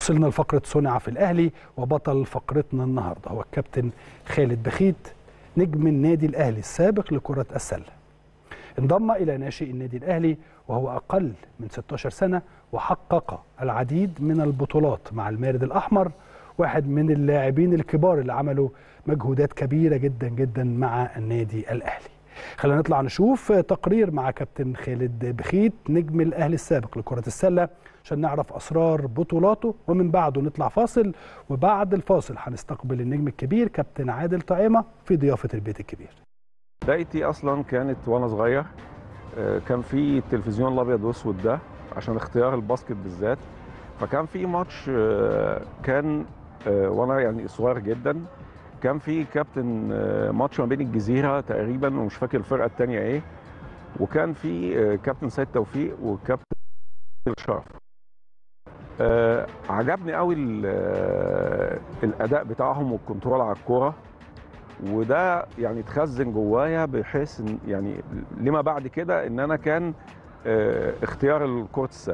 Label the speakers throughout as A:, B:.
A: وصلنا لفقرة صنع في الأهلي وبطل فقرتنا النهاردة هو الكابتن خالد بخيت نجم النادي الأهلي السابق لكرة السلة انضم إلى ناشئ النادي الأهلي وهو أقل من 16 سنة وحقق العديد من البطولات مع المارد الأحمر واحد من اللاعبين الكبار اللي عملوا مجهودات كبيرة جدا جدا مع النادي الأهلي خلينا نطلع نشوف تقرير مع كابتن خالد بخيت نجم الأهلي السابق لكرة السلة عشان نعرف أسرار بطولاته ومن بعده نطلع فاصل وبعد الفاصل هنستقبل النجم الكبير كابتن عادل طعيمة في ضيافة البيت الكبير
B: بدايتي اصلا كانت وانا صغير آه، كان في التلفزيون الابيض واسود ده عشان اختيار الباسكت بالذات فكان في ماتش آه، كان آه، وانا يعني صغير جدا كان في كابتن آه، ماتش ما بين الجزيره تقريبا ومش فاكر الفرقه الثانيه ايه وكان في آه، كابتن سيد توفيق وكابتن شرف آه، عجبني قوي ال- آه، الاداء بتاعهم والكنترول على الكوره وده يعني اتخزن جوايا بحيث ان يعني لما بعد كده ان انا كان آه، اختيار كرة السله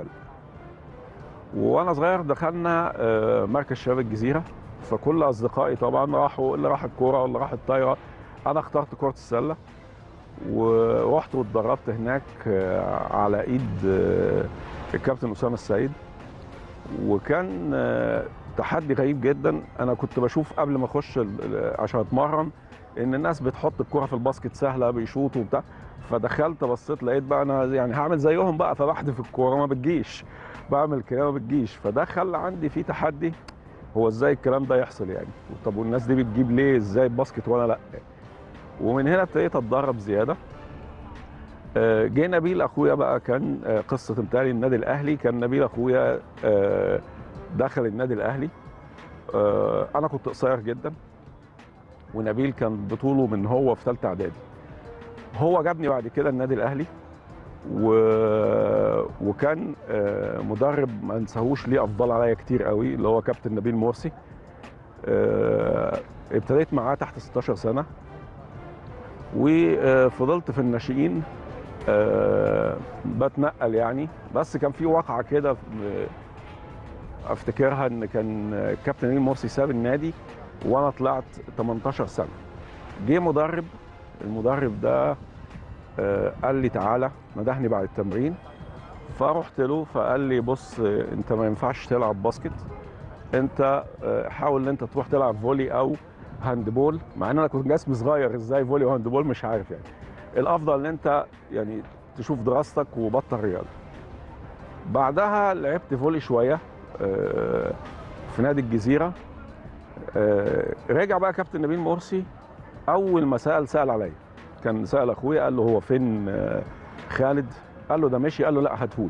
B: وانا صغير دخلنا آه، مركز شباب الجزيره فكل اصدقائي طبعا راحوا اللي راح الكوره واللي راح الطايره انا اخترت كره السله ورحت واتدربت هناك آه، على ايد آه، الكابتن اسامه السيد وكان آه، تحدي غريب جدا انا كنت بشوف قبل ما اخش ال- ال- عشان اتمرن ان الناس بتحط الكرة في الباسكت سهله بيشوطوا وبتاع فدخلت بصيت لقيت بقى انا يعني هعمل زيهم بقى فبحدف الكوره ما بتجيش بعمل كده ما بتجيش فده خلى عندي في تحدي هو ازاي الكلام ده يحصل يعني طب والناس دي بتجيب ليه ازاي الباسكت وانا لا ومن هنا ابتديت اتدرب زياده آه، جه نبيل اخويا بقى كان آه، قصه امتالي النادي الاهلي كان نبيل اخويا آه، دخل النادي الاهلي آه، انا كنت قصير جدا ونبيل كان بطوله من هو في ثالثه اعدادي هو جابني بعد كده النادي الاهلي و... وكان آه، مدرب ما انساهوش ليه افضل عليا كتير قوي اللي هو كابتن نبيل مرسي آه، ابتديت معاه تحت 16 سنه وفضلت في الناشئين آه، بتنقل يعني بس كان في واقعه كده في- افتكرها ان كان كابتن نبيل مرسي ساب النادي وانا طلعت 18 سنه جه مدرب المدرب ده آه، قال لي تعالى ندهني بعد التمرين فرحت له فقال لي بص آه، انت ما ينفعش تلعب باسكت انت آه، حاول ان انت تروح تلعب فولي او هاندبول مع ان انا كنت جسمي صغير ازاي فولي وهاندبول مش عارف يعني الافضل ان انت يعني تشوف دراستك وبطل رياضه بعدها لعبت فولي شويه آه، في نادي الجزيره آه، رجع بقى كابتن نبيل مرسي اول ما سال سال عليا كان سال اخويا قال له هو فين آه، خالد قال له ده مشي قال له لا هاتهولي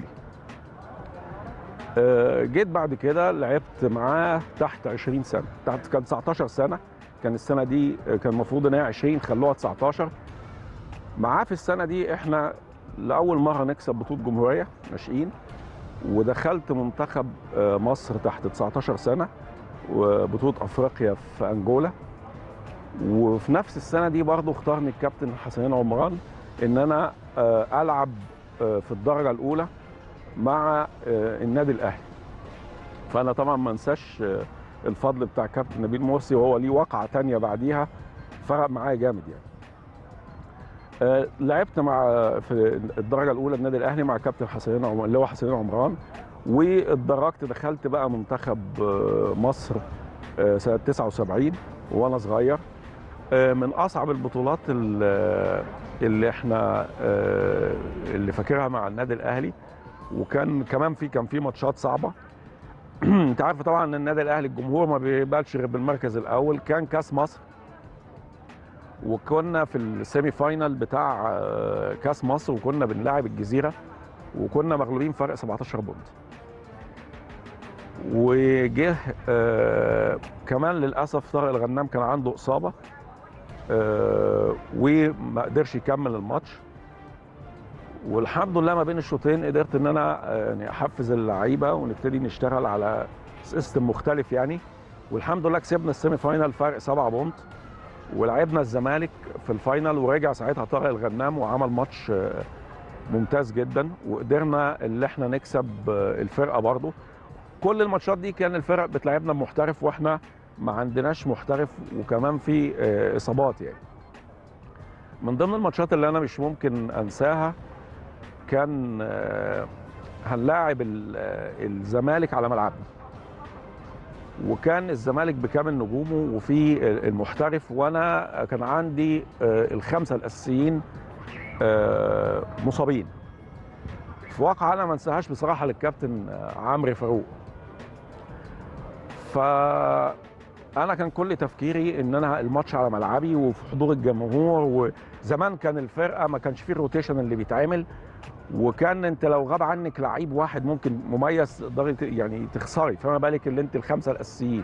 B: آه، جيت بعد كده لعبت معاه تحت 20 سنه تحت كان 19 سنه كان السنه دي آه، كان المفروض ان هي 20 خلوها 19 معاه في السنه دي احنا لاول مره نكسب بطوله جمهوريه ناشئين ودخلت منتخب آه، مصر تحت 19 سنه وبطوله افريقيا في انجولا وفي نفس السنه دي برضو اختارني الكابتن حسنين عمران ان انا آه، العب آه، في الدرجه الاولى مع آه، النادي الاهلي فانا طبعا ما انساش آه، الفضل بتاع كابتن نبيل مرسي وهو ليه وقعه تانية بعديها فرق معايا جامد يعني آه، لعبت مع في الدرجه الاولى النادي الاهلي مع كابتن حسنين عمران اللي هو حسنين عمران واتدرجت دخلت بقى منتخب آه، مصر آه، سنه 79 وانا صغير آه، من اصعب البطولات ال- اللي احنا آه، اللي فاكرها مع النادي الاهلي وكان كمان في كان في ماتشات صعبه انت عارف طبعا ان النادي الاهلي الجمهور ما بيقبلش غير بالمركز الاول كان كاس مصر وكنا في السيمي فاينال بتاع آه، كاس مصر وكنا بنلاعب الجزيره وكنا مغلوبين فرق 17 بونت وجه آه كمان للاسف طارق الغنام كان عنده اصابه آه وما قدرش يكمل الماتش والحمد لله ما بين الشوطين قدرت ان انا آه، يعني احفز اللعيبه ونبتدي نشتغل على سيستم مختلف يعني والحمد لله كسبنا السيمي فاينال فرق 7 بونت ولعبنا الزمالك في الفاينل ورجع ساعتها طارق الغنام وعمل ماتش آه، ممتاز جدا وقدرنا اللي احنا نكسب آه، الفرقه برضه كل الماتشات دي كان الفرق بتلعبنا محترف واحنا ما عندناش محترف وكمان في آه، اصابات يعني من ضمن الماتشات اللي انا مش ممكن انساها كان آه، هنلاعب ال- آه، الزمالك على ملعبنا وكان الزمالك بكامل نجومه وفي المحترف وانا كان عندي آه، الخمسه الاساسيين آه، مصابين في واقعة انا ما انساهاش بصراحه للكابتن آه، عمرو فاروق فانا كان كل تفكيري ان انا الماتش على ملعبي وفي حضور الجمهور وزمان كان الفرقه ما كانش فيه الروتيشن اللي بيتعمل وكان انت لو غاب عنك لعيب واحد ممكن مميز تقدري ت- يعني تخسري فما بالك اللي انت الخمسه الاساسيين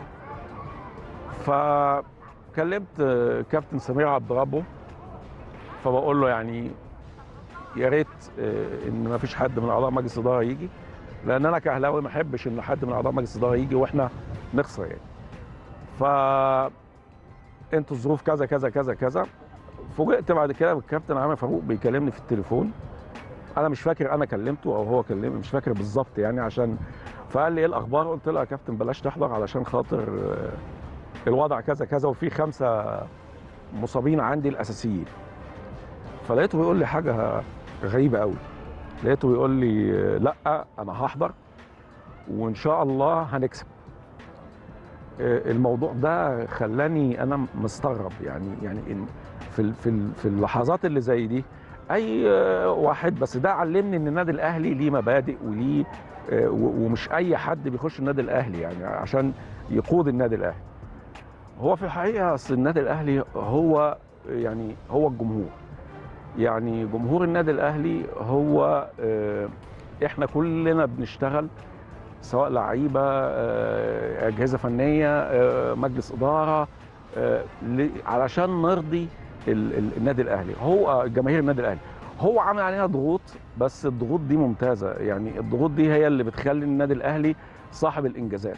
B: فكلمت آه، كابتن سمير عبد ربه فبقول له يعني يا ريت آه، ان ما فيش حد من اعضاء مجلس الاداره يجي لان انا كاهلاوي ما احبش ان حد من اعضاء مجلس الاداره يجي واحنا نخسر يعني ف انتوا الظروف كذا كذا كذا كذا فوجئت بعد كده بالكابتن عامر فاروق بيكلمني في التليفون انا مش فاكر انا كلمته او هو كلمني مش فاكر بالظبط يعني عشان فقال لي ايه الاخبار قلت له يا كابتن بلاش تحضر علشان خاطر آه، الوضع كذا كذا وفي خمسه مصابين عندي الاساسيين فلقيته بيقول لي حاجه غريبه قوي لقيته بيقول لي آه، لا انا هحضر وان شاء الله هنكسب آه، الموضوع ده خلاني انا مستغرب يعني يعني إن في ال- في ال- في اللحظات اللي زي دي اي آه، واحد بس ده علمني ان النادي الاهلي ليه مبادئ وليه آه، و- ومش اي حد بيخش النادي الاهلي يعني عشان يقود النادي الاهلي هو في الحقيقه اصل النادي الاهلي هو يعني هو الجمهور يعني جمهور النادي الاهلي هو آه، احنا كلنا بنشتغل سواء لعيبه آه، اجهزه فنيه آه، مجلس اداره آه، ل- علشان نرضي ال- ال- النادي الاهلي هو جماهير النادي الاهلي هو عامل علينا ضغوط بس الضغوط دي ممتازه يعني الضغوط دي هي اللي بتخلي النادي الاهلي صاحب الانجازات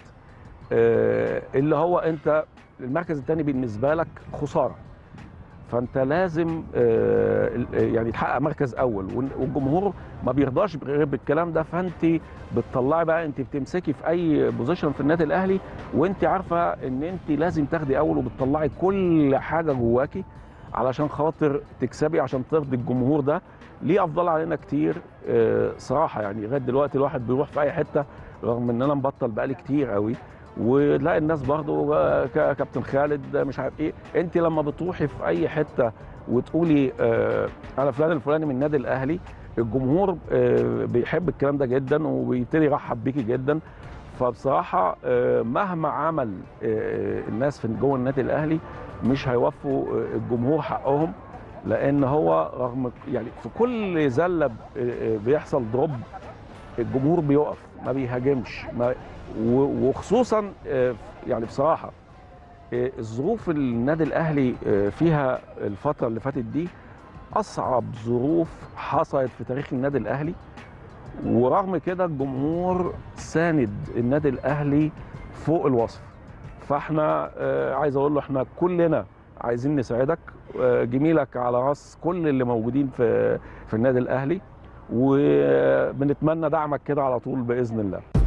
B: آه، اللي هو انت المركز الثاني بالنسبه لك خساره فانت لازم آه، ال- يعني تحقق مركز اول وال- والجمهور ما بيرضاش غير بالكلام ده فانت بتطلعي بقى انت بتمسكي في اي بوزيشن في النادي الاهلي وانت عارفه ان انت لازم تاخدي اول وبتطلعي كل حاجه جواكي علشان خاطر تكسبي عشان ترضي الجمهور ده ليه افضل علينا كتير آه، صراحه يعني لغايه دلوقتي الواحد بيروح في اي حته رغم ان انا مبطل بقالي كتير قوي وتلاقي الناس برضو آه، ك- كابتن خالد آه، مش عارف ايه انت لما بتروحي في اي حته وتقولي آه، انا فلان الفلاني من النادي الاهلي الجمهور آه، بيحب الكلام ده جدا وبيبتدي يرحب بيكي جدا فبصراحه آه، مهما عمل آه، الناس في جوه النادي الاهلي مش هيوفوا آه، الجمهور حقهم لان هو رغم يعني في كل زله ب- آه، بيحصل دروب الجمهور بيقف ما بيهاجمش ما و- وخصوصا آه، يعني بصراحه آه، الظروف النادي الاهلي آه، فيها الفتره اللي فاتت دي اصعب ظروف حصلت في تاريخ النادي الاهلي ورغم كده الجمهور ساند النادي الاهلي فوق الوصف فاحنا آه، عايز اقول له احنا كلنا عايزين نساعدك آه، جميلك على راس كل اللي موجودين في في النادي الاهلي وبنتمنى دعمك كده على طول باذن الله